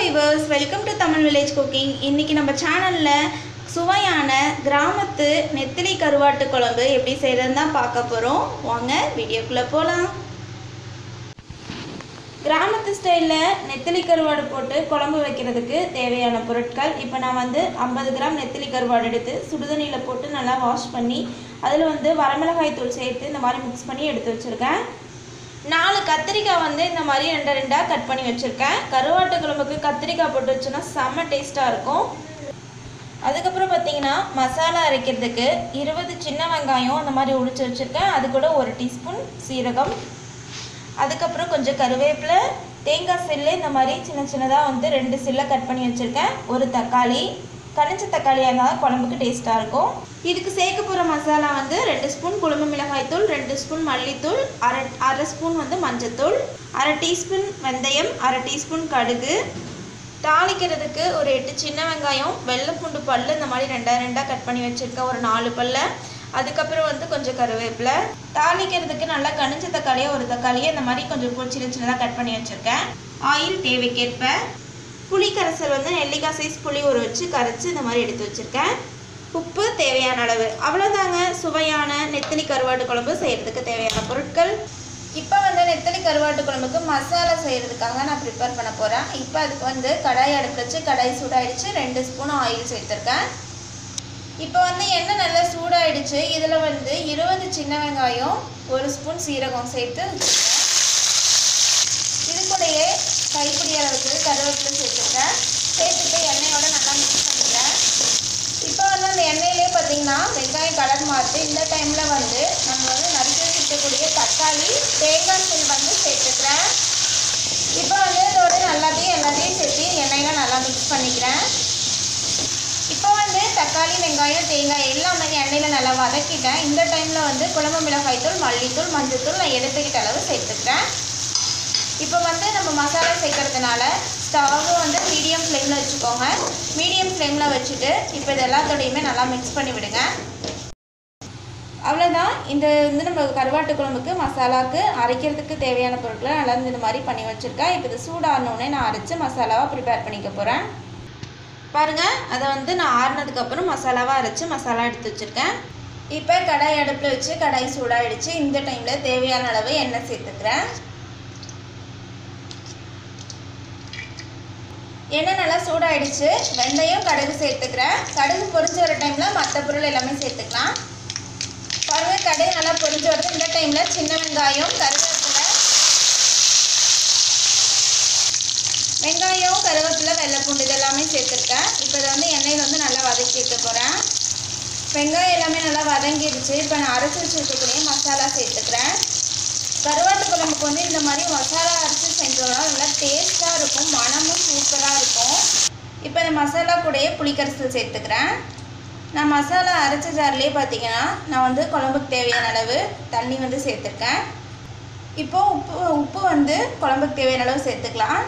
viewers welcome to Tamil village cooking இன்றைக்கி நம்ம சேனலில் சுவையான கிராமத்து நெத்திலி கருவாட்டு குழம்பு எப்படி செய்கிறதுன்னு தான் பார்க்க போகிறோம் வாங்க வீடியோக்குள்ளே போகலாம் கிராமத்து ஸ்டைலில் நெத்திலி கருவாடு போட்டு குழம்பு வைக்கிறதுக்கு தேவையான பொருட்கள் இப்போ நான் வந்து ஐம்பது கிராம் நெத்திலி கருவாடு எடுத்து சுடுதண்ணியில் போட்டு நல்லா வாஷ் பண்ணி அதில் வந்து வரமிளகாய் தூள் சேர்த்து இந்த மாதிரி மிக்ஸ் பண்ணி எடுத்து வச்சுருக்கேன் நாலு கத்திரிக்காய் வந்து இந்த மாதிரி ரெண்டு ரெண்டாக கட் பண்ணி வச்சுருக்கேன் கருவாட்டு குழம்புக்கு கத்திரிக்காய் போட்டு வச்சோன்னா செம்ம டேஸ்ட்டாக இருக்கும் அதுக்கப்புறம் பார்த்தீங்கன்னா மசாலா அரைக்கிறதுக்கு இருபது சின்ன வெங்காயம் அந்த மாதிரி உரிச்சு வச்சுருக்கேன் அது கூட ஒரு டீஸ்பூன் சீரகம் அதுக்கப்புறம் கொஞ்சம் கருவேப்பிலை தேங்காய் சில்லு இந்த மாதிரி சின்ன சின்னதாக வந்து ரெண்டு சில்லை கட் பண்ணி வச்சுருக்கேன் ஒரு தக்காளி கனிச்ச தக்காளியாக இருந்தால் குழம்புக்கு டேஸ்ட்டாக இருக்கும் இதுக்கு சேர்க்க போகிற மசாலா வந்து ரெண்டு ஸ்பூன் குழம்பு மிளகாய் தூள் ரெண்டு ஸ்பூன் மல்லித்தூள் அரை அரை ஸ்பூன் வந்து மஞ்சத்தூள் அரை டீஸ்பூன் வெந்தயம் அரை டீஸ்பூன் கடுகு தாளிக்கிறதுக்கு ஒரு எட்டு சின்ன வெங்காயம் வெள்ளை பூண்டு பல் இந்த மாதிரி ரெண்டாக ரெண்டாக கட் பண்ணி வச்சுருக்கேன் ஒரு நாலு பல்ல அதுக்கப்புறம் வந்து கொஞ்சம் கருவேப்பிலை தாளிக்கிறதுக்கு நல்லா கனிஞ்ச தக்காளியை ஒரு தக்காளியை இந்த மாதிரி கொஞ்சம் பொ- சின்ன சின்னதாக கட் பண்ணி வச்சுருக்கேன் ஆயில் தேவைக்கேற்ப புளி கரைசல் வந்து நெல்லிக்காய் சைஸ் புளி ஊற வச்சு கரைச்சி இந்த மாதிரி எடுத்து வச்சுருக்கேன் உப்பு தேவையான அளவு அவ்வளோதாங்க சுவையான நெத்திலி கருவாட்டு குழம்பு செய்கிறதுக்கு தேவையான பொருட்கள் இப்போ வந்து நெத்திலி கருவாட்டு குழம்புக்கு மசாலா செய்கிறதுக்காக நான் ப்ரிப்பேர் பண்ண போகிறேன் இப்போ அதுக்கு வந்து கடாய் அடுப்பு வச்சு கடாய் சூடாயிடுச்சு ரெண்டு ஸ்பூன் ஆயில் சேர்த்துருக்கேன் இப்போ வந்து எண்ணெய் நல்லா சூடாயிடுச்சு இதில் வந்து இருபது சின்ன வெங்காயம் ஒரு ஸ்பூன் சீரகம் சேர்த்து வச்சுருக்கேன் இது கூடயே கைப்பிடி அளவுக்கு கருவேப்பிலை சேர்த்துருக்கேன் சேர்த்துட்டு எண்ணெயோட நல்லா மிக்ஸ் பண்ணிக்கிறேன் இப்போ வந்து அந்த எண்ணெயிலே பார்த்தீங்கன்னா வெங்காயம் கலர் மாறுது இந்த டைமில் வந்து நம்ம வந்து நறுக்கி வச்சுக்கக்கூடிய தக்காளி தேங்காய் தூள் வந்து சேர்த்துக்கிறேன் இப்போ வந்து இதோட எல்லாத்தையும் எல்லாத்தையும் சேர்த்து எண்ணெயில் நல்லா மிக்ஸ் பண்ணிக்கிறேன் இப்போ வந்து தக்காளி வெங்காயம் தேங்காய் எல்லாமே எண்ணெயில் நல்லா வதக்கிட்டேன் இந்த டைமில் வந்து குழம்பு மிளகாய் தூள் மல்லித்தூள் மஞ்சத்தூள் நான் எடுத்துக்கிட்ட அளவு சேர்த்துக்கிறேன் இப்போ வந்து நம்ம மசாலா சேர்க்கறதுனால ஸ்டவ் வந்து மீடியம் ஃப்ளேமில் வச்சுக்கோங்க மீடியம் ஃப்ளேமில் வச்சுட்டு இப்போ இது எல்லாத்தோடையுமே நல்லா மிக்ஸ் பண்ணி விடுங்க அவ்வளோதான் இந்த வந்து நம்ம கருவாட்டு குழம்புக்கு மசாலாவுக்கு அரைக்கிறதுக்கு தேவையான பொருட்களை நல்லா இந்த மாதிரி பண்ணி வச்சுருக்கேன் இப்போ இது சூடானோடனே நான் அரைச்சி மசாலாவாக ப்ரிப்பேர் பண்ணிக்க போகிறேன் பாருங்கள் அதை வந்து நான் ஆறுனதுக்கப்புறம் மசாலாவாக அரைச்சி மசாலா எடுத்து வச்சுருக்கேன் இப்போ கடாய் அடுப்பில் வச்சு கடாய் சூடாயிடுச்சு இந்த டைமில் தேவையான அளவு எண்ணெய் சேர்த்துக்கிறேன் எண்ணெய் நல்லா சூடாயிடுச்சு வெந்தயம் கடுகு சேர்த்துக்கிறேன் கடுகு பொரிஞ்சு வர டைமில் மற்ற பொருள் எல்லாமே சேர்த்துக்கலாம் பாருங்க கடுகு நல்லா பொரிஞ்சு வருது இந்த டைமில் சின்ன வெங்காயம் கருவேப்பிலை வெங்காயம் கருவேப்பிலை வெள்ளைப்பூண்டு இது எல்லாமே சேர்த்துருக்கேன் இப்போ இதை வந்து எண்ணெயில் வந்து நல்லா வதக்கி வைக்க போகிறேன் வெங்காயம் எல்லாமே நல்லா வதங்கிடுச்சு இப்போ நான் அரைச்சி வச்சுருக்கக்கூடிய மசாலா சேர்த்துக்கிறேன் கருவாட்டு குழம்புக்கு வந்து இந்த மாதிரி மசாலா அரைச்சி செஞ்சோம்னா நல்லா டேஸ்ட்டாக இருக்கும் மணமும் சூப்பராக இருக்கும் இப்போ இந்த மசாலா கூடயே புளிக்கரைசல் சேர்த்துக்கிறேன் நான் மசாலா அரைச்ச ஜார்லேயே பார்த்தீங்கன்னா நான் வந்து குழம்புக்கு தேவையான அளவு தண்ணி வந்து சேர்த்துருக்கேன் இப்போது உப்பு உப்பு வந்து குழம்புக்கு தேவையான அளவு சேர்த்துக்கலாம்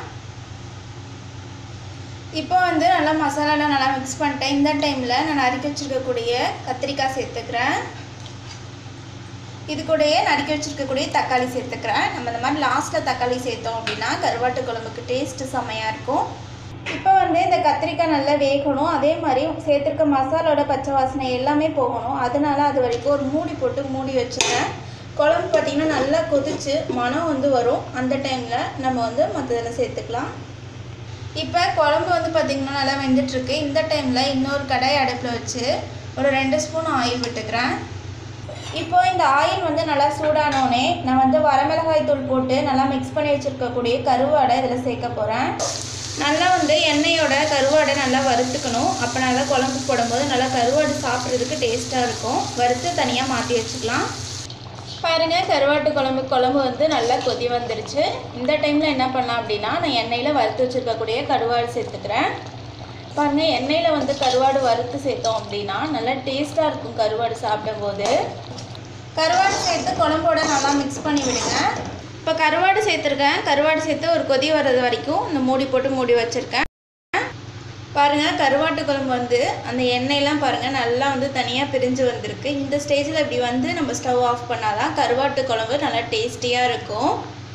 இப்போ வந்து நல்லா மசாலாலாம் நல்லா மிக்ஸ் பண்ணிட்டேன் இந்த டைமில் நான் நறுக்கி வச்சுருக்கக்கூடிய கத்திரிக்காய் சேர்த்துக்கிறேன் இது கூடயே நறுக்கி வச்சுருக்கக்கூடிய தக்காளி சேர்த்துக்கிறேன் நம்ம இந்த மாதிரி லாஸ்ட்டில் தக்காளி சேர்த்தோம் அப்படின்னா கருவாட்டு குழம்புக்கு டேஸ்ட்டு செம்மையாக இருக்கும் இப்போ வந்து இந்த கத்திரிக்காய் நல்லா வேகணும் அதே மாதிரி சேர்த்துருக்க மசாலோட பச்சை வாசனை எல்லாமே போகணும் அதனால அது வரைக்கும் ஒரு மூடி போட்டு மூடி வச்சுருக்கேன் குழம்பு பார்த்திங்கன்னா நல்லா கொதிச்சு மனம் வந்து வரும் அந்த டைமில் நம்ம வந்து மற்றதில் சேர்த்துக்கலாம் இப்போ குழம்பு வந்து பார்த்திங்கன்னா நல்லா வெந்துட்டுருக்கு இந்த டைமில் இன்னொரு கடாய் அடுப்பில் வச்சு ஒரு ரெண்டு ஸ்பூன் ஆயில் விட்டுக்கிறேன் இப்போ இந்த ஆயில் வந்து நல்லா சூடானோடனே நான் வந்து வரமிளகாய் தூள் போட்டு நல்லா மிக்ஸ் பண்ணி வச்சுருக்கக்கூடிய கருவாடை இதில் சேர்க்க போகிறேன் நல்லா வந்து எண்ணெயோட கருவாடை நல்லா வறுத்துக்கணும் அப்போ நல்லா குழம்பு போடும்போது நல்லா கருவாடு சாப்பிட்றதுக்கு டேஸ்ட்டாக இருக்கும் வறுத்து தனியாக மாற்றி வச்சுக்கலாம் பாருங்க கருவாட்டு குழம்பு குழம்பு வந்து நல்லா கொதி வந்துருச்சு இந்த டைமில் என்ன பண்ணலாம் அப்படின்னா நான் எண்ணெயில் வறுத்து வச்சுருக்கக்கூடிய கருவாடு சேர்த்துக்கிறேன் பாருங்க எண்ணெயில் வந்து கருவாடு வறுத்து சேர்த்தோம் அப்படின்னா நல்லா டேஸ்ட்டாக இருக்கும் கருவாடு சாப்பிடும்போது கருவாடு சேர்த்து குழம்போட நல்லா மிக்ஸ் பண்ணி விடுங்க இப்போ கருவாடு சேர்த்துருக்கேன் கருவாடு சேர்த்து ஒரு கொதி வர்றது வரைக்கும் இந்த மூடி போட்டு மூடி வச்சுருக்கேன் பாருங்கள் கருவாட்டு குழம்பு வந்து அந்த எண்ணெயெல்லாம் பாருங்கள் நல்லா வந்து தனியாக பிரிஞ்சு வந்திருக்கு இந்த ஸ்டேஜில் இப்படி வந்து நம்ம ஸ்டவ் ஆஃப் பண்ணாதான் கருவாட்டு குழம்பு நல்லா டேஸ்டியாக இருக்கும்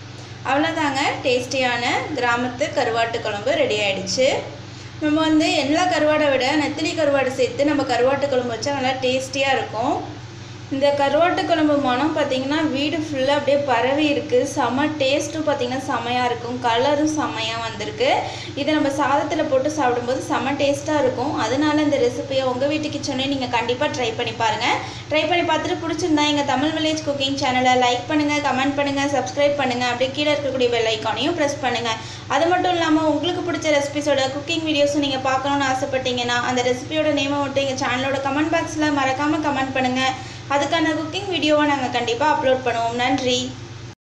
அவ்வளோதாங்க டேஸ்டியான கிராமத்து கருவாட்டு குழம்பு ரெடி ஆயிடுச்சு நம்ம வந்து எல்லா கருவாடை விட நெத்திலி கருவாடு சேர்த்து நம்ம கருவாட்டு குழம்பு வச்சா நல்லா டேஸ்டியாக இருக்கும் இந்த கருவாட்டு குழம்பு மனம் பார்த்தீங்கன்னா வீடு ஃபுல்லாக அப்படியே பரவி இருக்குது செம டேஸ்ட்டும் பார்த்தீங்கன்னா செமையாக இருக்கும் கலரும் செமையாக வந்திருக்கு இதை நம்ம சாதத்தில் போட்டு சாப்பிடும்போது செம டேஸ்ட்டாக இருக்கும் அதனால இந்த ரெசிபியை உங்கள் வீட்டு கிச்சனே நீங்கள் கண்டிப்பாக ட்ரை பண்ணி பாருங்கள் ட்ரை பண்ணி பார்த்துட்டு பிடிச்சிருந்தா எங்கள் தமிழ் வில்லேஜ் குக்கிங் சேனலை லைக் பண்ணுங்கள் கமெண்ட் பண்ணுங்கள் சப்ஸ்கிரைப் பண்ணுங்கள் அப்படியே கீழே இருக்கக்கூடிய பெல் ஐக்கானையும் ப்ரெஸ் பண்ணுங்கள் அது மட்டும் இல்லாமல் உங்களுக்கு பிடிச்ச ரெசிபிஸோட குக்கிங் வீடியோஸும் நீங்கள் பார்க்கணுன்னு ஆசைப்பட்டீங்கன்னா அந்த ரெசிபியோட நேமை மட்டும் எங்கள் சேனலோட கமெண்ட் பாக்ஸில் மறக்காமல் கமெண்ட் பண்ணுங்கள் அதுக்கான குக்கிங் வீடியோவை நாங்கள் கண்டிப்பாக அப்லோட் பண்ணுவோம் நன்றி